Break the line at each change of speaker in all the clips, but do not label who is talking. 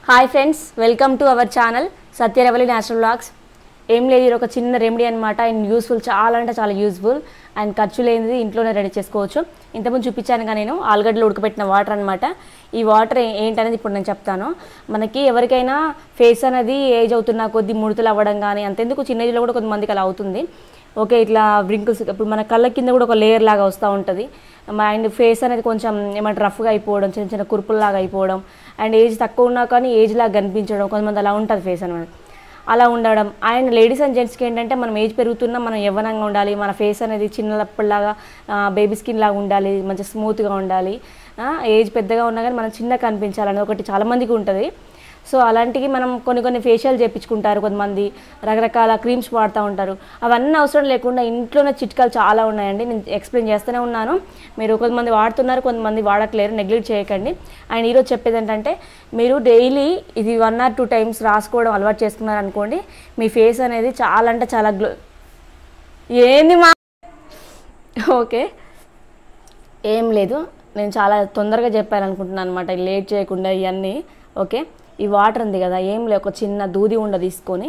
hi friends welcome to our channel Satyaravali natural blogs ఏం లేదు ఇది ఒక చిన్న రెమెడీ అనమాట అండ్ యూస్ఫుల్ చాలా అంటే చాలా యూస్ఫుల్ అండ్ ఖర్చు లేనిది ఇంట్లోనే రెడీ చేసుకోవచ్చు ఇంతకుముందు చూపించాను కానీ నేను ఆలుగడ్డలు ఉడకబెట్టిన వాటర్ అనమాట ఈ వాటర్ ఏంటనేది ఇప్పుడు నేను చెప్తాను మనకి ఎవరికైనా ఫేస్ అనేది ఏజ్ అవుతున్న కొద్ది ముడతలు అవ్వడం కానీ అంతెందుకు చిన్న ఏజ్లో కూడా కొంతమందికి అలా అవుతుంది ఓకే ఇట్లా వ్రింకిల్స్ ఇప్పుడు మన కళ్ళ కింద కూడా ఒక లేయర్ లాగా వస్తూ ఉంటుంది అండ్ ఫేస్ అనేది కొంచెం ఏమంటారు రఫ్గా అయిపోవడం చిన్న చిన్న కురుపుల్లాగా అయిపోవడం అండ్ ఏజ్ తక్కువ ఉన్నా కానీ ఏజ్ లాగా కనిపించడం కొంతమంది అలా ఉంటుంది ఫేస్ అనమాట అలా ఉండడం అండ్ లేడీస్ అండ్ జెంట్స్కి ఏంటంటే మనం ఏజ్ పెరుగుతున్నా మనం యవ్వనంగా ఉండాలి మన ఫేస్ అనేది చిన్నప్పటిలాగా బేబీ స్కిన్ లాగా ఉండాలి మంచి స్మూత్గా ఉండాలి ఏజ్ పెద్దగా ఉన్నా కానీ మనం చిన్నగా కనిపించాలని ఒకటి చాలామందికి ఉంటుంది సో అలాంటివి మనం కొన్ని కొన్ని ఫేషియల్ చేయించుకుంటారు కొంతమంది రకరకాల క్రీమ్స్ వాడుతూ ఉంటారు అవన్నీ అవసరం లేకుండా ఇంట్లోనే చిట్కాలు చాలా ఉన్నాయండి నేను ఎక్స్ప్లెయిన్ చేస్తూనే ఉన్నాను మీరు కొంతమంది వాడుతున్నారు కొంతమంది వాడట్లేరు నెగ్లెక్ట్ చేయకండి అండ్ ఈరోజు చెప్పేది ఏంటంటే మీరు డైలీ ఇది వన్ ఆర్ టూ టైమ్స్ రాసుకోవడం అలవాటు చేసుకున్నారు అనుకోండి మీ ఫేస్ అనేది చాలా అంటే చాలా గ్లో ఏంది మా ఓకే ఏం లేదు నేను చాలా తొందరగా చెప్పాను అనుకుంటున్నాను అనమాట లేట్ చేయకుండా ఇవన్నీ ఓకే ఈ వాటర్ ఉంది కదా ఏం లేదు ఒక చిన్న దూది ఉండ తీసుకొని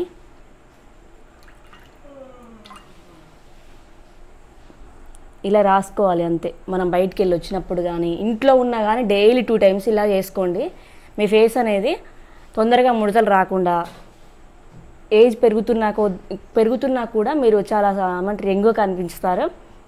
ఇలా రాసుకోవాలి అంతే మనం బయటికి వెళ్ళి వచ్చినప్పుడు కానీ ఇంట్లో ఉన్నా కానీ డైలీ టూ టైమ్స్ ఇలా చేసుకోండి మీ ఫేస్ అనేది తొందరగా ముడతలు రాకుండా ఏజ్ పెరుగుతున్నా కో పెరుగుతున్నా కూడా మీరు చాలా ఏమంటారు యంగ్గా కనిపిస్తారు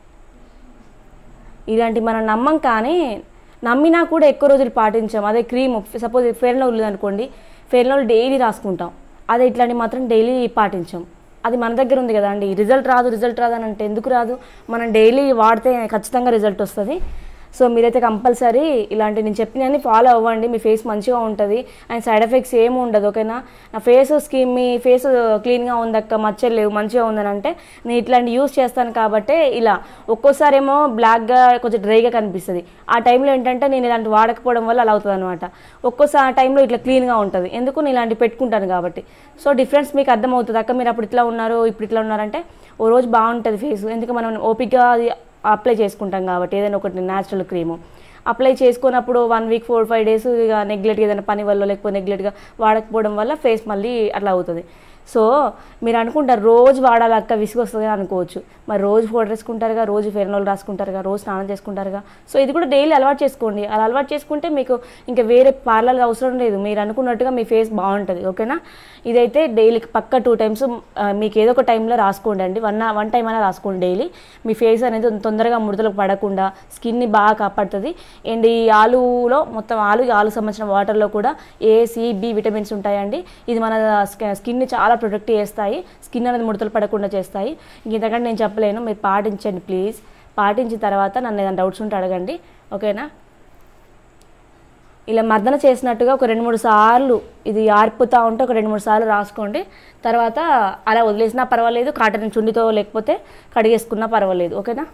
ఇలాంటి మనం నమ్మం కానీ నమ్మినా కూడా ఎక్కువ రోజులు పాటించాం అదే క్రీమ్ సపోజ్ ఫెయిర్ లవ్లీ అనుకోండి ఫెయిర్ లవ్లీ డైలీ రాసుకుంటాం అదే ఇట్లాంటివి మాత్రం డైలీ పాటించాం అది మన దగ్గర ఉంది కదా అండి రిజల్ట్ రాదు రిజల్ట్ రాదు అని అంటే ఎందుకు రాదు మనం డైలీ వాడితే ఖచ్చితంగా రిజల్ట్ వస్తుంది సో మీరైతే కంపల్సరీ ఇలాంటి నేను చెప్పినవన్నీ ఫాలో అవ్వండి మీ ఫేస్ మంచిగా ఉంటుంది అండ్ సైడ్ ఎఫెక్ట్స్ ఏమి ఉండదు ఓకేనా నా ఫేస్ స్కిన్ మీ ఫేస్ క్లీన్గా ఉందక్క మచ్చలు లేవు మంచిగా ఉందని అంటే నేను ఇట్లాంటి యూస్ చేస్తాను కాబట్టి ఇలా ఒక్కోసారి ఏమో బ్లాక్గా కొంచెం డ్రైగా కనిపిస్తుంది ఆ టైంలో ఏంటంటే నేను ఇలాంటి వాడకపోవడం వల్ల అలా అవుతుంది అనమాట ఒక్కోసారి ఆ టైంలో ఇట్లా క్లీన్గా ఉంటుంది ఎందుకు నేను ఇలాంటి పెట్టుకుంటాను కాబట్టి సో డిఫరెన్స్ మీకు అర్థమవుతుంది అక్క మీరు అప్పుడు ఇట్లా ఉన్నారు ఇప్పుడు ఇట్లా ఉన్నారంటే ఓ రోజు బాగుంటుంది ఫేస్ ఎందుకు మనం ఓపిక్గా అది అప్లై చేసుకుంటాం కాబట్టి ఏదైనా ఒకటి న్యాచురల్ క్రీము అప్లై చేసుకున్నప్పుడు one week four five days ఇక నెగ్లెట్గా ఏదైనా పని వల్ల లేకపోతే నెగ్లెట్గా వాడకపోవడం వల్ల ఫేస్ మళ్ళీ అట్లా అవుతుంది సో మీరు అనుకుంటారు రోజు వాడాలి అక్క విసుగు వస్తుంది అనుకోవచ్చు మరి రోజు ఫోటో వేసుకుంటారుగా రోజు ఫెర్నోల్ రాసుకుంటారుగా రోజు స్నానం చేసుకుంటారుగా సో ఇది కూడా డైలీ అలవాటు చేసుకోండి అలా అలవాటు చేసుకుంటే మీకు ఇంకా వేరే పార్లర్ అవసరం లేదు మీరు అనుకున్నట్టుగా మీ ఫేస్ బాగుంటుంది ఓకేనా ఇదైతే డైలీకి పక్క టూ టైమ్స్ మీకు ఏదో ఒక టైంలో రాసుకోండి అండి వన్ వన్ టైం అయినా రాసుకోండి డైలీ మీ ఫేస్ అనేది తొందరగా ముడతలకు పడకుండా స్కిన్ని బాగా కాపాడుతుంది అండ్ ఈ ఆలులో మొత్తం ఆలు ఆలు సంబంధించిన వాటర్లో కూడా ఏ సి బి విటమిన్స్ ఉంటాయండి ఇది మన స్కిన్ని చాలా ప్రొటెక్ట్ చేస్తాయి స్కిన్ అనేది ముడతలు పడకుండా చేస్తాయి ఇంతకంటే నేను చెప్పలేను మీరు పాటించండి ప్లీజ్ పాటించిన తర్వాత నన్ను ఏదైనా డౌట్స్ ఉంటే అడగండి ఓకేనా ఇలా మర్దన చేసినట్టుగా ఒక రెండు మూడు సార్లు ఇది ఆర్పుతూ ఉంటే ఒక రెండు మూడు సార్లు రాసుకోండి తర్వాత అలా వదిలేసినా పర్వాలేదు కాటన్ చుండితో లేకపోతే కడిగేసుకున్నా పర్వాలేదు ఓకేనా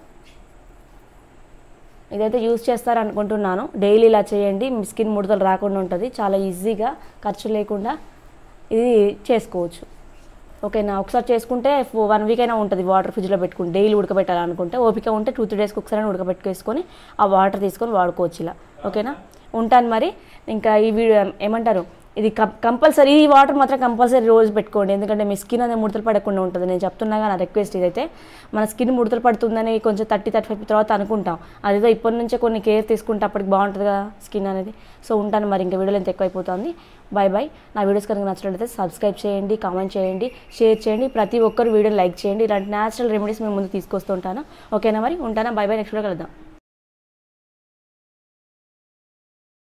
ఇదైతే యూజ్ చేస్తారనుకుంటున్నాను డైలీ ఇలా చేయండి మీ స్కిన్ ముడతలు రాకుండా ఉంటుంది చాలా ఈజీగా ఖర్చు లేకుండా ఇది చేసుకోవచ్చు ఓకేనా ఒకసారి చేసుకుంటే వన్ వీక్ అయినా ఉంటుంది వాటర్ ఫ్రిడ్జ్లో పెట్టుకుని డైలీ ఉడకబెట్టాలనుకుంటే ఓపిక ఉంటే టూ త్రీ డేస్కి ఒకసారి ఉడకబెట్టుకేసుకొని ఆ వాటర్ తీసుకొని వాడుకోవచ్చు ఇలా ఓకేనా ఉంటాను మరి ఇంకా ఈ వీడియో ఏమంటారు ఇది కంపల్సరీ ఈ వాటర్ మాత్రం కంపల్సరీ రోజు పెట్టుకోండి ఎందుకంటే మీ స్కిన్ అనేది ముడతలు పడకుండా ఉంటుంది నేను చెప్తున్నా నా రిక్వెస్ట్ ఇదైతే మన స్కిన్ ముడతలు పడుతుందని కొంచెం థర్టీ థర్టీ ఫైవ్ తర్వాత అనుకుంటాం అదేదో ఇప్పటి నుంచే కొన్ని కేర్ తీసుకుంటే అప్పటికి బాగుంటుంది కదా స్కిన్ అనేది సో ఉంటాను మరి ఇంకా వీడియోలు ఎంత ఎక్కువైపోతుంది బాయ్ బాయ్ నా వీడియోస్ కనుక నచ్చినట్లయితే సబ్స్క్రైబ్ చేయండి కామెంట్ చేయండి షేర్ చేయండి ప్రతి ఒక్కరు వీడియోని లైక్ చేయండి ఇలాంటి న్యాచురల్ రెమెడీస్ మేము ముందు తీసుకొస్తుంటాను ఓకేనా మరి ఉంటానా బాయ్ బాయ్ నెక్స్ట్ వీడియో కలుద్దాం